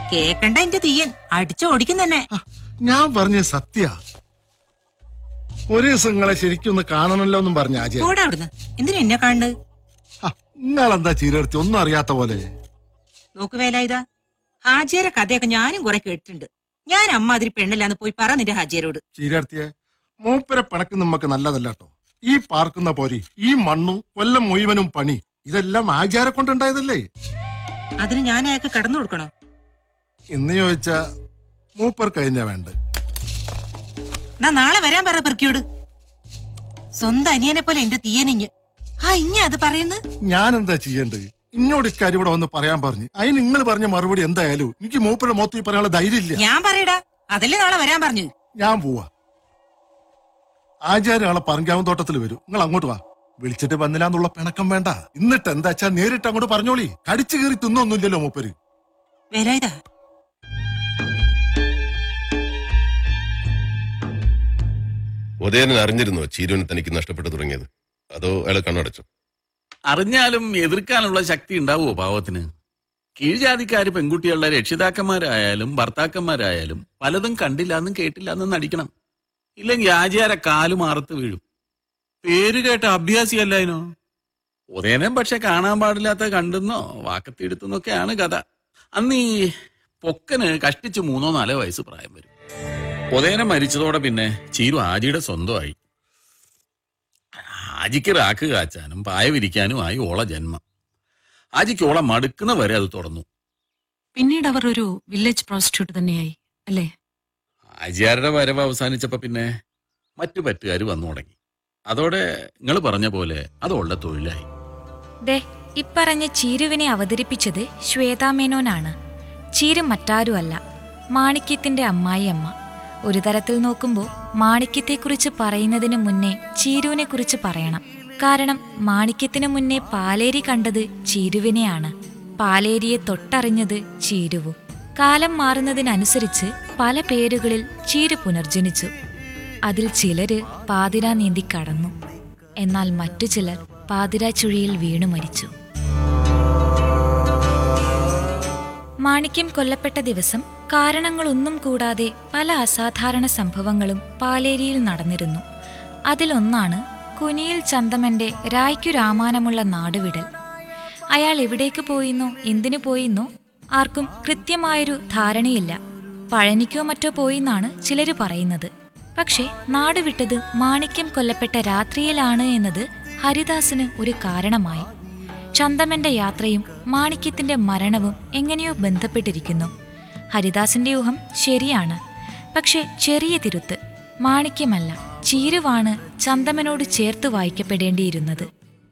കേക്കണ്ട എന്റെ തീയൻ അടിച്ചോടിക്കും തന്നെ ആ, ഞാൻ പറഞ്ഞ സത്യ ഒരു ദിവസം നിങ്ങളെ ശരിക്കും ഒന്ന് കാണണമല്ലോ എന്നും പറഞ്ഞ ആചാര്യ കൂടെ അവിടുന്ന് എന്തിനാ എന്നെ കാണുന്നത് നിങ്ങളെന്താ ചീരടുത്തി ഒന്നും അറിയാത്ത പോലെ നോക്ക് വേലായുധ ഹാജിയരെ കഥയൊക്കെ ഞാനും കുറെ കേട്ടിട്ടുണ്ട് ഞാൻ അമ്മാതിരി പെണ്ണല്ലാന്ന് പോയി പറ നിന്റെ ഹാജിയരോട് ചീരടുത്തിയെ മൂപ്പരെ പിണക്ക് നമ്മക്ക് നല്ലതല്ല കേട്ടോ ഈ പാർക്കുന്ന പോരി ഈ മണ്ണും കൊല്ലം മുഴുവനും പണി ഇതെല്ലാം ആചാരെ കൊണ്ടുണ്ടായതല്ലേ അതിന് ഞാൻ അയാൾക്ക് കടന്നു കൊടുക്കണോ എന്ന് ചോദിച്ച മൂപ്പർ കഴിഞ്ഞ വേണ്ട എന്നാ നാളെ വരാൻ പറ പെറുക്കിയോട് സ്വന്തം അനിയനെ പോലെ എന്റെ തീയനിഞ്ഞ് ആ ഇഞ്ഞ അത് പറയുന്നത് ഞാൻ എന്താ ചെയ്യേണ്ടത് ഇന്നോട് ഇക്കാര്യം ഇവിടെ വന്ന് പറയാൻ പറഞ്ഞു അതിന് നിങ്ങൾ പറഞ്ഞ മറുപടി എന്തായാലും എനിക്ക് മൂപ്പരുടെ മൊത്തം ഈ പറയാനുള്ള ധൈര്യമില്ല ഞാൻ പറയടാ അതല്ലേ നാളെ വരാൻ പറഞ്ഞു ഞാൻ പോവാ ആചാര്യ ആളെ പറങ്കാവൻ തോട്ടത്തിൽ വരും നിങ്ങൾ അങ്ങോട്ട് വാ വിളിച്ചിട്ട് വന്നില്ലാന്നുള്ള പിണക്കം വേണ്ട എന്നിട്ട് എന്താ വെച്ചാ നേരിട്ട് അങ്ങോട്ട് പറഞ്ഞോളി കടിച്ചു കീറി തിന്നൊന്നുമില്ലല്ലോ മൂപ്പര് വേലായുധ ഉദയനൻ അറിഞ്ഞിരുന്നോ ചീരുവിനെ തനിക്ക് നഷ്ടപ്പെട്ടു തുടങ്ങിയത് അതോ അയാൾ കണ്ണടച്ചു അറിഞ്ഞാലും എതിർക്കാനുള്ള ശക്തി ഉണ്ടാവുമോ പാവത്തിന് കീഴ്ജാതിക്കാര് പെൺകുട്ടികളുടെ രക്ഷിതാക്കന്മാരായാലും ഭർത്താക്കന്മാരായാലും പലതും കണ്ടില്ലാന്നും കേട്ടില്ലാന്നും നടിക്കണം ഇല്ലെങ്കിൽ ആചാര കാലു മാറത്ത് വീഴും പേര് കേട്ട അഭ്യാസിയല്ലായിനോ ഉദയനം പക്ഷെ കാണാൻ പാടില്ലാത്ത കണ്ടെന്നോ വാക്കത്തിയെടുത്തെന്നൊക്കെയാണ് കഥ അന്ന് ഈ പൊക്കന് കഷ്ടിച്ച് മൂന്നോ നാലോ വയസ്സ് പ്രായം വരും ഉദയനം മരിച്ചതോടെ പിന്നെ ചീരു ആജിയുടെ സ്വന്തമായി ആജിക്ക് റാക്ക് കാച്ചാനും പായ വിരിക്കാനുമായി ഓള ജന്മം ആജിക്ക് ഓളെ മടുക്കുന്ന വരെ അത് തുറന്നു പിന്നീട് അവർ ഒരു വില്ലേജ് പ്രോസ്റ്റിറ്റ്യൂട്ട് തന്നെയായി അല്ലേ ആചാരുടെ വരവ് അവസാനിച്ചപ്പോ പിന്നെ മറ്റു പറ്റുകാർ വന്നു തുടങ്ങി അതോടെ നിങ്ങൾ പറഞ്ഞ പോലെ അത് ഓളുടെ തൊഴിലായി ദേ ഇപ്പറഞ്ഞ ചീരുവിനെ അവതരിപ്പിച്ചത് ശ്വേതാമേനോനാണ് ചീരു മറ്റാരുമല്ല മാണിക്യത്തിന്റെ അമ്മായിയമ്മ ഒരു തരത്തിൽ നോക്കുമ്പോൾ മാണിക്യത്തെക്കുറിച്ച് പറയുന്നതിന് മുന്നേ ചീരുവിനെ കുറിച്ച് പറയണം കാരണം മാണിക്യത്തിന് മുന്നേ പാലേരി കണ്ടത് ചീരുവിനെയാണ് പാലേരിയെ തൊട്ടറിഞ്ഞത് ചീരുവും കാലം മാറുന്നതിനനുസരിച്ച് പല പേരുകളിൽ ചീരു പുനർജനിച്ചു അതിൽ ചിലര് പാതിരാ നീന്തി കടന്നു എന്നാൽ മറ്റു ചിലർ പാതിരാ ചുഴിയിൽ വീണു മരിച്ചു മാണിക്യം കൊല്ലപ്പെട്ട ദിവസം കാരണങ്ങളൊന്നും കൂടാതെ പല അസാധാരണ സംഭവങ്ങളും പാലേരിയിൽ നടന്നിരുന്നു അതിലൊന്നാണ് കുനിയിൽ ചന്തമന്റെ രായ്ക്കു രാമാനമുള്ള നാടുവിടൽ അയാൾ എവിടേക്ക് പോയിന്നോ എന്തിനു പോയിന്നോ ആർക്കും കൃത്യമായൊരു ധാരണയില്ല പഴനിക്കോ മറ്റോ പോയിന്നാണ് ചിലര് പറയുന്നത് പക്ഷേ നാടുവിട്ടത് മാണിക്യം കൊല്ലപ്പെട്ട രാത്രിയിലാണ് എന്നത് ഹരിദാസിന് ഒരു കാരണമായി ചന്തമന്റെ യാത്രയും മാണിക്യത്തിന്റെ മരണവും എങ്ങനെയോ ബന്ധപ്പെട്ടിരിക്കുന്നു ഹരിദാസിന്റെ ഊഹം ശരിയാണ് പക്ഷെ ചെറിയ തിരുത്ത് മാണിക്യമല്ല ചീരുവാണ് ചന്തമനോട് ചേർത്ത് വായിക്കപ്പെടേണ്ടിയിരുന്നത്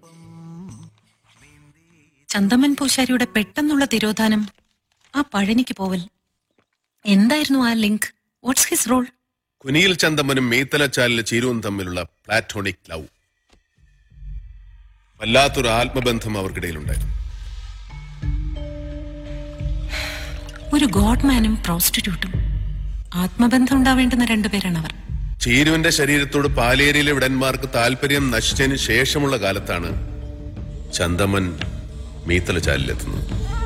ചന്തമൻ പൂശാരിയുടെ പെട്ടെന്നുള്ള തിരോധാനം ആ പഴനിക്ക് പോവൽ എന്തായിരുന്നു ആ ലിങ്ക് വാട്ട്സ് ഹിസ് റോൾ കുനിയിൽ ചന്തമ്മനും മീത്തലച്ചാലിലെ ചീരുവും തമ്മിലുള്ള പ്ലാറ്റോണിക് ലവ് വല്ലാത്തൊരു ആത്മബന്ധം അവർക്കിടയിലുണ്ടായിരുന്നു ഒരു ഗോഡ്മാനും പ്രോസ്റ്റിറ്റ്യൂട്ടും ആത്മബന്ധം ഉണ്ടാവേണ്ടുന്ന രണ്ടുപേരാണ് അവർ ചീരുവിന്റെ ശരീരത്തോട് പാലേരിയിലെ വിടന്മാർക്ക് താല്പര്യം നശിച്ചതിന് ശേഷമുള്ള കാലത്താണ് ചന്തമ്മൻ മീത്തലച്ചാലിലെത്തുന്നത്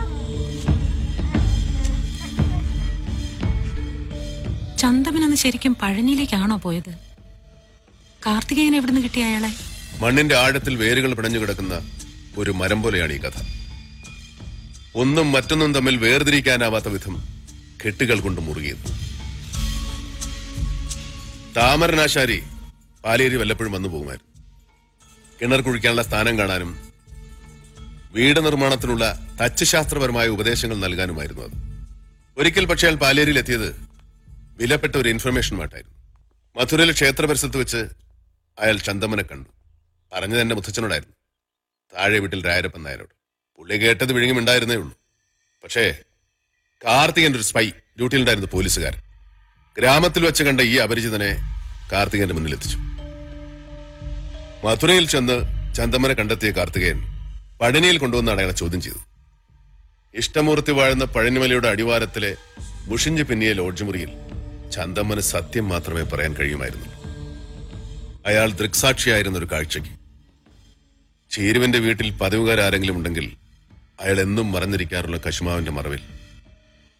ചന്തമൻ അന്ന് ശരിക്കും പഴനിയിലേക്കാണോ പോയത് കാർത്തികേയൻ എവിടുന്ന് കിട്ടിയ അയാളെ മണ്ണിന്റെ ആഴത്തിൽ വേരുകൾ പിണഞ്ഞു കിടക്കുന്ന ഒരു മരം പോലെയാണ് ഈ കഥ ഒന്നും മറ്റൊന്നും തമ്മിൽ വേർതിരിക്കാനാവാത്ത വിധം കെട്ടുകൾ കൊണ്ട് മുറുകിയത് താമരനാശാരി പാലേരി വല്ലപ്പോഴും വന്നു പോകുമായിരുന്നു കിണർ കുഴിക്കാനുള്ള സ്ഥാനം കാണാനും വീട് നിർമ്മാണത്തിനുള്ള തച്ചുശാസ്ത്രപരമായ ഉപദേശങ്ങൾ നൽകാനുമായിരുന്നു അത് ഒരിക്കൽ പക്ഷേ അയാൾ പാലേരിയിൽ എത്തിയത് വിലപ്പെട്ട ഒരു ഇൻഫർമേഷനുമായിട്ടായിരുന്നു മധുരയിൽ ക്ഷേത്ര പരിസരത്ത് വെച്ച് അയാൾ ചന്തമനെ കണ്ടു പറഞ്ഞത് എന്റെ മുത്തച്ഛനോടായിരുന്നു താഴെ വീട്ടിൽ രായരപ്പൻ നായരോട് പുള്ളി കേട്ടത് വിഴുങ്ങുമുണ്ടായിരുന്നേ ഉള്ളൂ പക്ഷേ കാർത്തികന്റെ ഒരു സ്പൈ ഡ്യൂട്ടിയിലുണ്ടായിരുന്നു പോലീസുകാരൻ ഗ്രാമത്തിൽ വെച്ച് കണ്ട ഈ അപരിചിതനെ കാർത്തികന്റെ മുന്നിൽ എത്തിച്ചു മധുരയിൽ ചെന്ന് ചന്തമനെ കണ്ടെത്തിയ കാർത്തികേയൻ പഴനിയിൽ കൊണ്ടുവന്നാണ് അയാളെ ചോദ്യം ചെയ്തത് ഇഷ്ടമൂർത്തി വാഴുന്ന പഴനിമലയുടെ അടിവാരത്തിലെ ബുഷിഞ്ച് പിന്നിയ ലോഡ്ജ് മുറിയിൽ ചന്തമ്മന് സത്യം മാത്രമേ പറയാൻ കഴിയുമായിരുന്നു അയാൾ ദൃക്സാക്ഷിയായിരുന്ന ഒരു കാഴ്ചയ്ക്ക് ചീരുവിന്റെ വീട്ടിൽ പതിവുകാരാരെങ്കിലും ഉണ്ടെങ്കിൽ അയാൾ എന്നും മറഞ്ഞിരിക്കാറുള്ള കശുമാവിന്റെ മറവിൽ